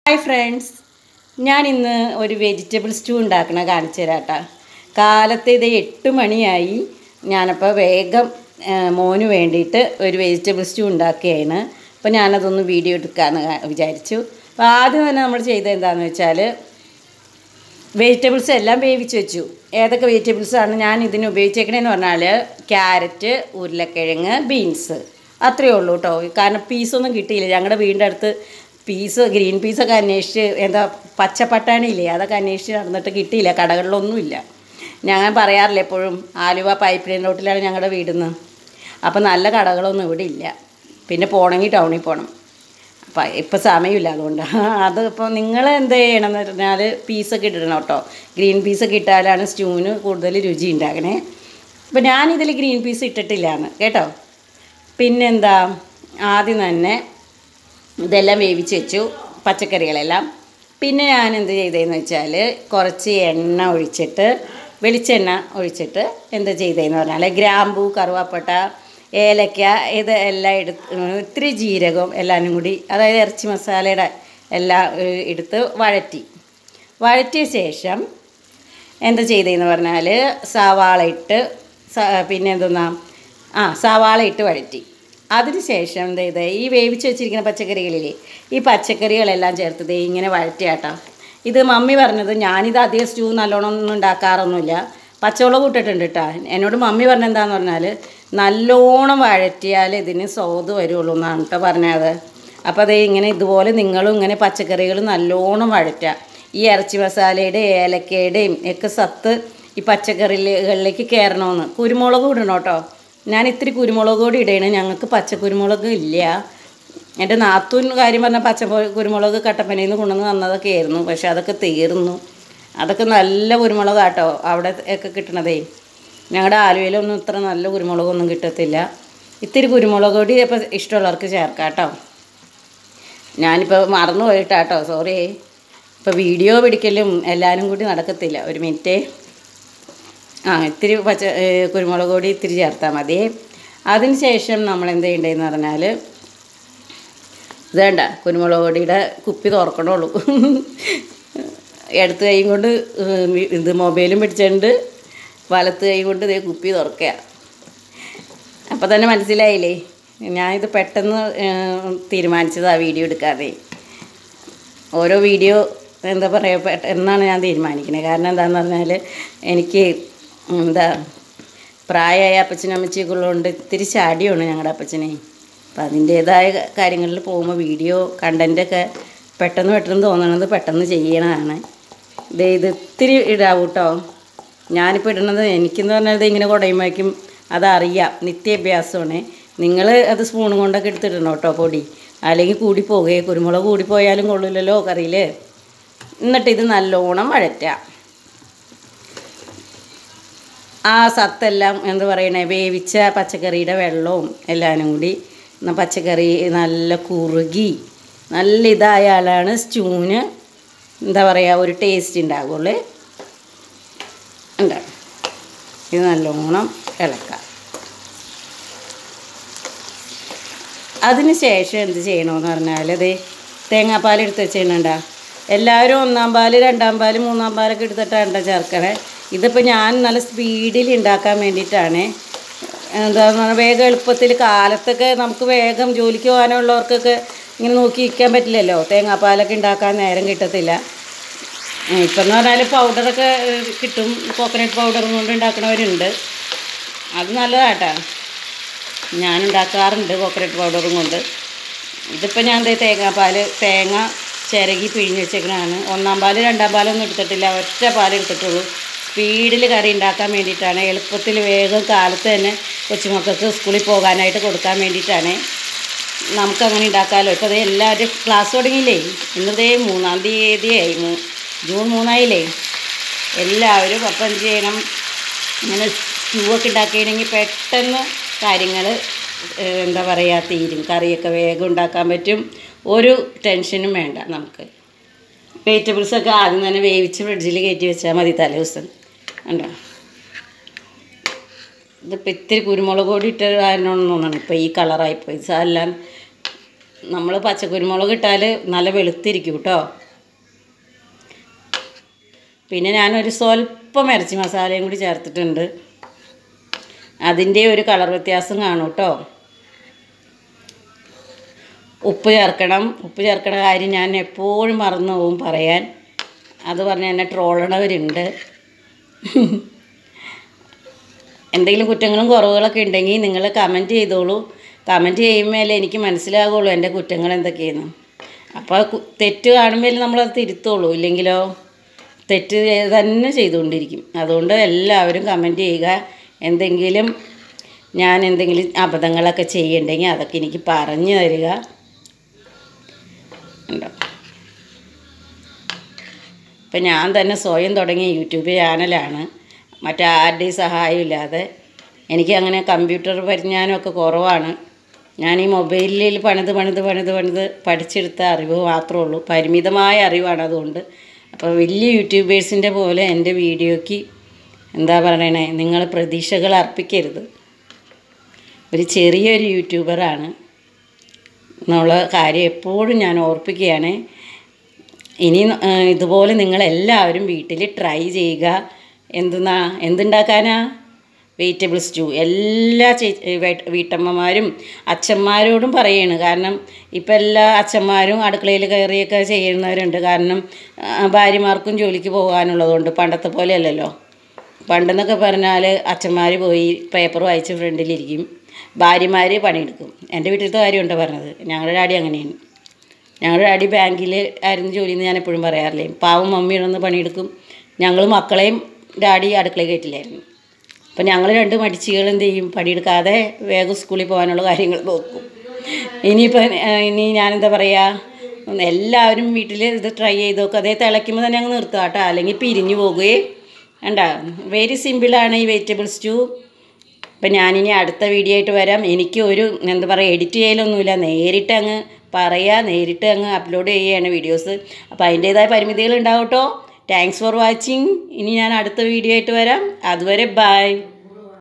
hi friends ഞാൻ ഇന്ന് ഒരു വെജിറ്റബിൾ സ്റ്റൂ ഉണ്ടാക്കണ കാണിച്ചു തരാട്ടാ കാലത്ത് ഇത് എട്ട് മണിയായി ഞാനപ്പോൾ വേഗം ആ, മോന് വേണ്ടിയിട്ട് ഒരു വെജിറ്റബിൾ സ്റ്റൂ ഉണ്ടാക്കുകയാണ് അപ്പോൾ ഞാനതൊന്ന് വീഡിയോ എടുക്കാമെന്ന് കാ- വിചാരിച്ചു അപ്പോൾ ആദ്യം തന്നെ നമ്മൾ ചെയ്തത് എന്താണെന്ന് വെച്ചാൽ വെജിറ്റബിൾസ് എല്ലാം വേവിച്ച് വെച്ചു ഏതൊക്കെ വെജിറ്റബിൾസാണ് ഞാൻ ഇതിന് ഉപയോഗിച്ചേക്കണേന്ന് പറഞ്ഞാൽ ക്യാരറ്റ് ഉരുളക്കിഴങ്ങ് ബീൻസ് അത്രയേ ഉള്ളൂ കേട്ടോ കാരണം പീസൊന്നും കിട്ടിയില്ല ഞങ്ങളുടെ വീടിൻ്റെ അടുത്ത് പീസ് ഗ്രീൻ പീസൊക്കെ അന്വേഷിച്ച് എന്താ പച്ചപ്പട്ടാണിയില്ലേ അതൊക്കെ അന്വേഷിച്ച് നടന്നിട്ട് കിട്ടിയില്ല കടകളിലൊന്നുമില്ല ഞാൻ പറയാറില്ല എപ്പോഴും ആലുവ പൈപ്പ് ലൈൻ റോട്ടിലാണ് ഞങ്ങളുടെ വീടിന്ന് അപ്പോൾ നല്ല കടകളൊന്നും ഇവിടെ ഇല്ല പിന്നെ പോകണമെങ്കിൽ ടൗണിൽ പോകണം അപ്പം ഇപ്പം സമയമില്ല അതുകൊണ്ട് അത് ഇപ്പോൾ നിങ്ങൾ എന്ത് ചെയ്യണം എന്ന് പറഞ്ഞാൽ പീസൊക്കെ ഇടണം കേട്ടോ ഗ്രീൻ പീസൊക്കെ ഇട്ടാലാണ് സ്റ്റൂവിന് കൂടുതൽ രുചി ഉണ്ടാക്കണേ അപ്പോൾ ഞാനിതിൽ ഗ്രീൻ പീസ് ഇട്ടിട്ടില്ലാന്ന് കേട്ടോ പിന്നെന്താ ആദ്യം തന്നെ ഇതെല്ലാം വേവിച്ച് വെച്ചു പച്ചക്കറികളെല്ലാം പിന്നെ ഞാൻ എന്ത് ചെയ്തതെന്ന് വെച്ചാൽ കുറച്ച് എണ്ണ ഒഴിച്ചിട്ട് വെളിച്ചെണ്ണ ഒഴിച്ചിട്ട് എന്ത് ചെയ്തതെന്ന് പറഞ്ഞാൽ ഗ്രാമ്പൂ കറുവാപ്പട്ട ഏലക്ക ഇത് എല്ലാം എടുത്ത് ഇത്തിരി ജീരകം എല്ലാവരും കൂടി അതായത് ഇറച്ചി മസാലയുടെ എല്ലാം ഏഹ്, എടുത്ത് വഴറ്റി വഴറ്റിയ ശേഷം എന്താ ചെയ്തതെന്ന് പറഞ്ഞാൽ സവാള ഇട്ട് സ- പിന്നെ എന്തെന്നാ ആ സവാള ഇട്ട് വഴറ്റി അതിന് ശേഷം എന്ത് ചെയ്ത് ഈ വേവിച്ച് വെച്ചിരിക്കുന്ന പച്ചക്കറികളില്ലേ ഈ പച്ചക്കറികളെല്ലാം ചേർത്ത് ദേ ഇങ്ങനെ വഴറ്റിയാട്ടോ ഇത് മമ്മി പറഞ്ഞത് ഞാനിത് അധികം സ്റ്റൂ നല്ലോണം ഒന്നും ഉണ്ടാക്കാറൊന്നുമില്ല പച്ചവെള്ളം കൂട്ടിട്ടുണ്ട് കേട്ടോ എന്നോട് മമ്മി പറഞ്ഞ എന്താന്ന് പറഞ്ഞാൽ നല്ലോണം വഴറ്റിയാൽ ഇതിന് സ്വാദ് വരുള്ളൂ എന്നാണ് കേട്ടോ പറഞ്ഞത് അപ്പോൾ അത് ഇങ്ങനെ ഇതുപോലെ നിങ്ങളും ഇങ്ങനെ പച്ചക്കറികൾ നല്ലോണം വഴറ്റുക ഈ ഇറച്ചി മസാലയുടെ ഏലക്കയുടെയും ഒക്കെ സത്ത് ഈ പച്ചക്കറികളിലേക്ക് കയറണമെന്ന് കുരുമുളക് ഇടണം കേട്ടോ ഞാൻ ഇത്തിരി കുരുമുളക് കൂടി ഇടണം ഞങ്ങൾക്ക് പച്ചക്കുരുമുളക് ഇല്ല എൻ്റെ നാത്തൂൻ കാര്യം പറഞ്ഞാൽ പച്ച കുരുമുളക് കട്ടപ്പനയിൽ നിന്ന് കൊണ്ടുവന്ന് തന്നതൊക്കെ ആയിരുന്നു പക്ഷെ അതൊക്കെ തീർന്നു അതൊക്കെ നല്ല കുരുമുളകാട്ടോ അവിടെ ഒക്കെ കിട്ടണതേ ഞങ്ങളുടെ ആലുവയിലൊന്നും ഇത്ര നല്ല കുരുമുളകൊന്നും കിട്ടത്തില്ല ഇത്തിരി കുരുമുളക് പൊടി അപ്പോൾ ഇഷ്ടമുള്ളവർക്ക് ചേർക്കാം കേട്ടോ ഞാനിപ്പോൾ മറന്നു പോയിട്ടാട്ടോ സോറി ഇപ്പോൾ വീഡിയോ പിടിക്കലും എല്ലാവരും കൂടി നടക്കത്തില്ല ഒരു മിനിറ്റ് ആ ഇത്തിരി പച്ച ഏ, കുരുമുളക് പൊടി ഇത്തിരി ചേർത്താൽ മതി അതിന് ശേഷം നമ്മൾ എന്ത് ചെയ്യേണ്ടതെന്ന് പറഞ്ഞാൽ ഇതേണ്ട കുരുമുളക് പൊടിയുടെ കുപ്പി തുറക്കണുള്ളൂ ഇടത്ത് കൈ കൊണ്ട് ഉം, ഇത് മൊബൈലും പിടിച്ചിട്ടുണ്ട് വലത്ത് കൈ കൊണ്ട് ഇതേ കുപ്പി തുറക്കുക അപ്പോൾ തന്നെ മനസ്സിലായില്ലേ ഞാനിത് പെട്ടെന്ന് ഏഹ്, തീരുമാനിച്ചതാണ് വീഡിയോ എടുക്കാതെ ഓരോ വീഡിയോ എന്താ പറയുക പെട്ടെന്നാണ് ഞാൻ തീരുമാനിക്കുന്നത് കാരണം എന്താണെന്ന് പറഞ്ഞാൽ എനിക്ക് എന്താ പ്രായമായ അപ്പച്ചനും അമ്മച്ചിയൊക്കെ ഉള്ളതുകൊണ്ട് ഇത്തിരി ചാടിയാണ് ഞങ്ങളുടെ അപ്പച്ചനെ അപ്പം അതിൻ്റേതായ കാര്യങ്ങളിൽ പോകുമ്പോൾ വീഡിയോ കണ്ടൻറ്റൊക്കെ പെട്ടെന്ന് പെട്ടെന്ന് തോന്നണത് പെട്ടെന്ന് ചെയ്യണതാണ് ദേ ഇത് ഇത്തിരി ഇടാവൂ കേട്ടോ ഞാനിപ്പോൾ ഇടുന്നത് എനിക്കെന്ന് പറഞ്ഞാൽ ഇത് ഇങ്ങനെ കുടയുമ്പോഴേക്കും അതറിയാം നിത്യാഭ്യാസമാണ് നിങ്ങൾ അത് സ്പൂൺ കൊണ്ടൊക്കെ എടുത്തിടണം കേട്ടോ പൊടി അല്ലെങ്കിൽ കൂടി പോകുകയെ കുരുമുളക് കൂടിപ്പോയാലും കൊള്ളില്ലല്ലോ കറിയിൽ എന്നിട്ട് ഇത് നല്ലോണം വഴറ്റുക ആ സത്തെല്ലാം എന്താ പറയണേ വേവിച്ച പച്ചക്കറിയുടെ വെള്ളവും എല്ലാവരും കൂടി ന- പച്ചക്കറി നല്ല കുറുകി നല്ല ഇതായാലാണ് സ്റ്റൂവിന് എന്താ പറയുക ഒരു ടേസ്റ്റ് ഉണ്ടാകുള്ളൂ ഉണ്ടാകും ഇത് നല്ലോണം ഇളക്കാം അതിന് ശേഷം എന്ത് ചെയ്യണമെന്ന് പറഞ്ഞാൽ അത് തേങ്ങാപ്പാൽ എടുത്ത് വെച്ചിട്ടുണ്ടാ എല്ലാവരും ഒന്നാം പാല് രണ്ടാം പാല് മൂന്നാം പാലൊക്കെ എടുത്തിട്ടാണ് ചേർക്കണേ ഇതിപ്പോൾ ഞാൻ നല്ല സ്പീഡിൽ ഉണ്ടാക്കാൻ വേണ്ടിയിട്ടാണ് എന്താന്ന് പറഞ്ഞാൽ വേഗം എളുപ്പത്തിൽ കാലത്തൊക്കെ നമുക്ക് വേഗം ജോലിക്ക് പോകാനുള്ളവർക്കൊക്കെ ഇങ്ങനെ നോക്കി ഇരിക്കാൻ പറ്റില്ലല്ലോ തേങ്ങാപ്പാലൊക്കെ ഉണ്ടാക്കാൻ നേരം കിട്ടത്തില്ല ഇപ്പം എന്ന് പറഞ്ഞാൽ പൗഡറൊക്കെ ഏഹ്, കിട്ടും കോക്കനട്ട് പൗഡറും കൊണ്ട് ഉണ്ടാക്കണവരുണ്ട് അത് നല്ലതാട്ടാ ഞാൻ ഉണ്ടാക്കാറുണ്ട് കോക്കനട്ട് പൗഡറും കൊണ്ട് ഇതിപ്പോൾ ഞാൻ ദേ തേങ്ങാപ്പാൽ തേങ്ങ ചിരകി പിഴിഞ്ഞ് വെച്ചേക്കണതാണ് ഒന്നാം പാല് രണ്ടാം പാലൊന്നും എടുത്തിട്ടില്ല ഒറ്റ പാൽ എടുത്തിട്ടുള്ളൂ സ്പീഡിൽ കറി ഉണ്ടാക്കാൻ വേണ്ടിയിട്ടാണ് എളുപ്പത്തിൽ വേഗം കാലത്ത് തന്നെ കൊച്ചുമക്കൾക്ക് സ്കൂളിൽ പോകാനായിട്ട് കൊടുക്കാൻ വേണ്ടിയിട്ടാണ് നമുക്കങ്ങനെ ഉണ്ടാക്കാമല്ലോ ഇപ്പോൾ ദേ എല്ലാവരും ക്ലാസ് തുടങ്ങിയില്ലേ ഇന്ന് ദേ മൂന്നാം തീയതിയായി മൂ ജൂൺ മൂന്നായില്ലേ എല്ലാവരും അപ്പം എന്ത് ചെയ്യണം ഇങ്ങനെ സ്റ്റൂ ഒക്കെ ഉണ്ടാക്കുകയാണെങ്കിൽ പെട്ടെന്ന് കാര്യങ്ങൾ എന്താ പറയുക തീരും കറിയൊക്കെ വേഗം ഉണ്ടാക്കാൻ പറ്റും ഒരു ടെൻഷനും വേണ്ട നമുക്ക് വെജിറ്റബിൾസൊക്കെ ആദ്യം തന്നെ വേവിച്ച് ഫ്രിഡ്ജിൽ കയറ്റി വെച്ചാൽ മതി തലേ ദിവസം ഉണ്ടോ ഇതിപ്പോൾ ഇത്തിരി കുരുമുളക് പൊടി ഇട്ട് കാരണമാണെന്ന് തോന്നണം ഇപ്പോൾ ഈ കളറായിപ്പോയി എല്ലാം നമ്മൾ പച്ചക്കുരുമുളക് ഇട്ടാൽ നല്ല വെളുത്തിരിക്കും കേട്ടോ പിന്നെ ഞാനൊരു സ്വല്പം ഇറച്ചി മസാലയും കൂടി ചേർത്തിട്ടുണ്ട് അതിൻ്റെ ഒരു കളർ വ്യത്യാസം കാണും കേട്ടോ ഉപ്പ് ചേർക്കണം ഉപ്പ് ചേർക്കണ കാര്യം ഞാൻ എപ്പോഴും മറന്നു പോകും പറയാൻ അത് പറഞ്ഞ് എന്നെ ട്രോളണവരുണ്ട് എന്തെങ്കിലും കുറ്റങ്ങളും കുറവുകളൊക്കെ ഉണ്ടെങ്കിൽ നിങ്ങൾ കമൻറ്റ് ചെയ്തോളൂ കമൻറ്റ് ചെയ്യുമ്പോൾ എനിക്ക് മനസ്സിലാകുള്ളൂ എൻ്റെ കുറ്റങ്ങൾ എന്തൊക്കെയെന്ന് അപ്പോൾ കു- തെറ്റ് കാണുമ്പോൾ നമ്മളത് തിരുത്തോളൂ ഇല്ലെങ്കിലോ തെറ്റ് തന്നെ ചെയ്തുകൊണ്ടിരിക്കും അതുകൊണ്ട് എല്ലാവരും കമൻറ്റ് ചെയ്യുക എന്തെങ്കിലും ഞാൻ എന്തെങ്കിലും അബദ്ധങ്ങളൊക്കെ ചെയ്യണ്ടെങ്കിൽ അതൊക്കെ എനിക്ക് പറഞ്ഞു തരിക ഉണ്ടോ ഇപ്പം ഞാൻ തന്നെ സ്വയം തുടങ്ങിയ യൂട്യൂബ് ചാനലാണ് മറ്റാരുടെയും സഹായം ഇല്ലാതെ എനിക്ക് അങ്ങനെ കമ്പ്യൂട്ടർ പരിജ്ഞാനമൊക്കെ കുറവാണ് ഞാൻ ഈ മൊബൈലിൽ പണിത് പണിത് പണിത് പണിത് പഠിച്ചെടുത്ത അറിവ് മാത്രമേ ഉള്ളൂ പരിമിതമായ അറിവാണ് അതുകൊണ്ട് അപ്പോൾ വലിയ യൂട്യൂബേഴ്സിൻ്റെ പോലെ എൻ്റെ വീഡിയോയ്ക്ക് എന്താ പറയണേ നിങ്ങൾ പ്രതീക്ഷകൾ അർപ്പിക്കരുത് ഒരു ചെറിയൊരു യൂട്യൂബറാണ് എന്നുള്ള കാര്യം എപ്പോഴും ഞാൻ ഓർപ്പിക്കുകയാണ് ഇനി ആ, ഇതുപോലെ നിങ്ങളെല്ലാവരും വീട്ടിൽ ട്രൈ ചെയ്യുക എന്തെന്നാ എന്തുണ്ടാക്കാനാ വെജിറ്റബിൾ സ്റ്റൂ എല്ലാ ചേ വേ- വീട്ടമ്മമാരും അച്ഛന്മാരോടും പറയാണ് കാരണം ഇപ്പം എല്ലാ അച്ഛന്മാരും അടുക്കളയിൽ കയറിയൊക്കെ ചെയ്യുന്നവരുണ്ട് കാരണം ആ, ഭാര്യമാർക്കും ജോലിക്ക് പോകാനുള്ളതുകൊണ്ട് പണ്ടത്തെ പോലെയല്ലല്ലോ പണ്ടെന്നൊക്കെ പറഞ്ഞാൽ അച്ഛന്മാർ പോയി പേപ്പർ വായിച്ച് ഫ്രണ്ടിലിരിക്കും ഭാര്യമാർ പണിയെടുക്കും എൻ്റെ വീട്ടിലത്തെ കാര്യമുണ്ടോ പറഞ്ഞത് ഞങ്ങളുടെ ഡാഡി അങ്ങനെയാണ് ഞങ്ങളുടെ ഡാഡി ബാങ്കിൽ ആയിരുന്നു ജോലി എന്ന് ഞാൻ എപ്പോഴും പറയാറില്ലേ പാവം മമ്മി ഇടന്ന് പണിയെടുക്കും ഞങ്ങൾ മക്കളെയും ഡാഡി അടുക്കളയിൽ കയറ്റില്ലായിരുന്നു അപ്പം ഞങ്ങൾ രണ്ട് മടിച്ചികൾ എന്ത് ചെയ്യും പണിയെടുക്കാതെ വേഗം സ്കൂളിൽ പോകാനുള്ള കാര്യങ്ങൾ നോക്കും ഇനിയിപ്പോൾ ഇനി ഞാനെന്താ പറയുക എല്ലാവരും വീട്ടിൽ ഇത് ട്രൈ ചെയ്ത് നോക്കും അതേ തിളയ്ക്കുമ്പോൾ തന്നെ അങ്ങ് നിർത്തുക കേട്ടോ അല്ലെങ്കിൽ പിരിഞ്ഞു പോകുകയും വേണ്ട വെരി സിമ്പിളാണ് ഈ വെജിറ്റബിൾ സ്റ്റൂ അപ്പം ഞാനിനി അടുത്ത വീഡിയോ ആയിട്ട് വരാം എനിക്ക് ഒരു എന്താ പറയുക എഡിറ്റ് ചെയ്യലൊന്നുമില്ല നേരിട്ട് അങ്ങ് പറയുക നേരിട്ട് അങ്ങ് അപ്ലോഡ് ചെയ്യുകയാണ് വീഡിയോസ് അപ്പോൾ അതിൻ്റേതായ പരിമിതികൾ ഉണ്ടാവും കേട്ടോ താങ്ക്സ് ഫോർ വാച്ചിങ് ഇനി ഞാൻ അടുത്ത വീഡിയോ ആയിട്ട് വരാം അതുവരെ ബൈ